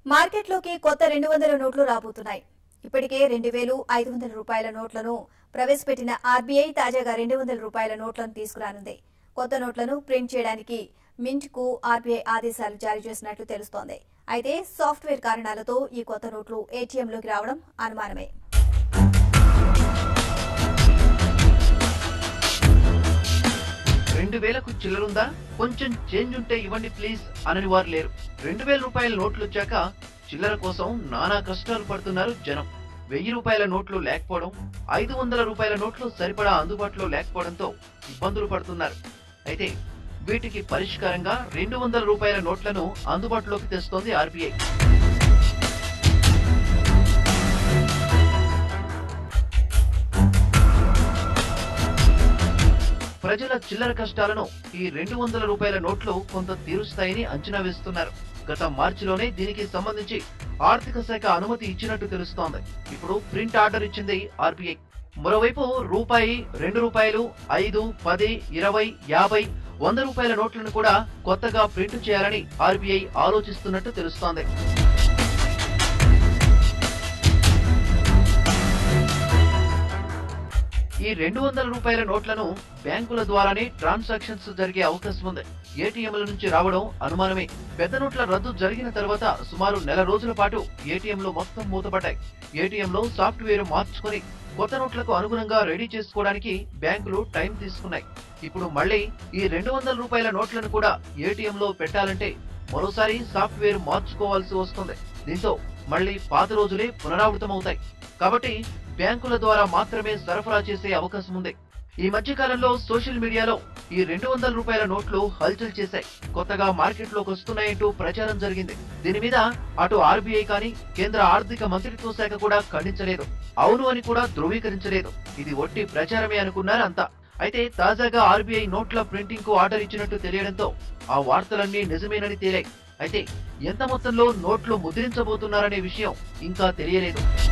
మార్కెట్లోకి కొత్త రెండు వందల నోట్లు రాబోతున్నాయి ఇప్పటికే రెండు వేలు ఐదు వందల రూపాయల నోట్లను ప్రవేశపెట్టిన ఆర్బీఐ తాజాగా రెండు వందల రూపాయల నోట్లను తీసుకురానుంది కొత్త నోట్లను ప్రింట్ చేయడానికి మింట్ కు ఆర్బీఐ ఆదేశాలు జారీ చేసినట్లు తెలుస్తోంది అయితే సాఫ్ట్వేర్ కారణాలతో ఈ కొత్త నోట్లు ఏటీఎంలోకి రావడం అనుమానమే రెండు వేలకు చిల్లరుందా కొంచెం చేంజ్ ఉంటే ఇవ్వండి ప్లీజ్ అనని వారు లేరు రెండు వేల రూపాయల నోట్లు వచ్చాక చిల్లర కోసం నానా కష్టాలు పడుతున్నారు జనం వెయ్యి రూపాయల నోట్లు లేకపోవడం ఐదు వందల రూపాయల నోట్లు సరిపడా అందుబాటులో లేకపోవడంతో ఇబ్బందులు పడుతున్నారు అయితే వీటికి పరిష్కారంగా రెండు వందల రూపాయల నోట్లను అందుబాటులోకి తెస్తోంది ఆర్బీఐ ప్రజల చిల్లర కష్టాలను ఈ రెండు వందల రూపాయల నోట్లు కొంత తీరుస్తాయని అంచనా వేస్తున్నారు గత మార్చిలోనే దీనికి సంబంధించి ఆర్థిక శాఖ అనుమతి ఇచ్చినట్టు తెలుస్తోంది ఇప్పుడు ప్రింట్ ఆర్డర్ ఇచ్చింది ఆర్బీఐ మరోవైపు రూపాయి రెండు రూపాయలు ఐదు పది ఇరవై యాభై వంద రూపాయల నోట్లను కూడా కొత్తగా ప్రింట్ చేయాలని ఆర్బీఐ ఆలోచిస్తున్నట్టు తెలుస్తోంది ఈ రెండు వందల రూపాయల నోట్లను బ్యాంకుల ద్వారానే ట్రాన్సాక్షన్స్ జరిగే అవకాశం ఉంది ఏటీఎంల నుంచి రావడం అనుమానమే పెద్ద నోట్ల రద్దు జరిగిన తర్వాత సుమారు నెల రోజుల పాటు ఏటీఎంలు మొత్తం మూతపడ్డాయి ఏటీఎంలో సాఫ్ట్వేర్ మార్చుకొని కొత్త నోట్లకు అనుగుణంగా రెడీ చేసుకోవడానికి బ్యాంకులు టైం తీసుకున్నాయి ఇప్పుడు మళ్ళీ ఈ రెండు వందల రూపాయల నోట్లను కూడా ఏటీఎంలో పెట్టాలంటే మరోసారి సాఫ్ట్వేర్ మార్చుకోవాల్సి వస్తుంది దీంతో మళ్ళీ పాత రోజులే పునరావృతమవుతాయి కాబట్టి బ్యాంకుల ద్వారా మాత్రమే సరఫరా చేసే అవకాశం ఉంది ఈ మధ్య కాలంలో సోషల్ మీడియాలో ఈ రెండు వందల రూపాయల నోట్లు హల్చల్ చేశాయి కొత్తగా మార్కెట్లోకి వస్తున్నాయంటూ ప్రచారం జరిగింది దీని మీద అటు ఆర్బీఐ కానీ కేంద్ర ఆర్థిక మంత్రిత్వ శాఖ కూడా ఖండించలేదు అవును అని కూడా ధృవీకరించలేదు ఇది ఒట్టి ప్రచారమే అనుకున్నారు అంతా అయితే తాజాగా ఆర్బీఐ నోట్ల ప్రింటింగ్ కు ఆర్డర్ ఇచ్చినట్టు తెలియడంతో ఆ వార్తలన్నీ నిజమేనని తేలాయి అయితే ఎంత మొత్తంలో నోట్లు ముద్రించబోతున్నారనే విషయం ఇంకా తెలియలేదు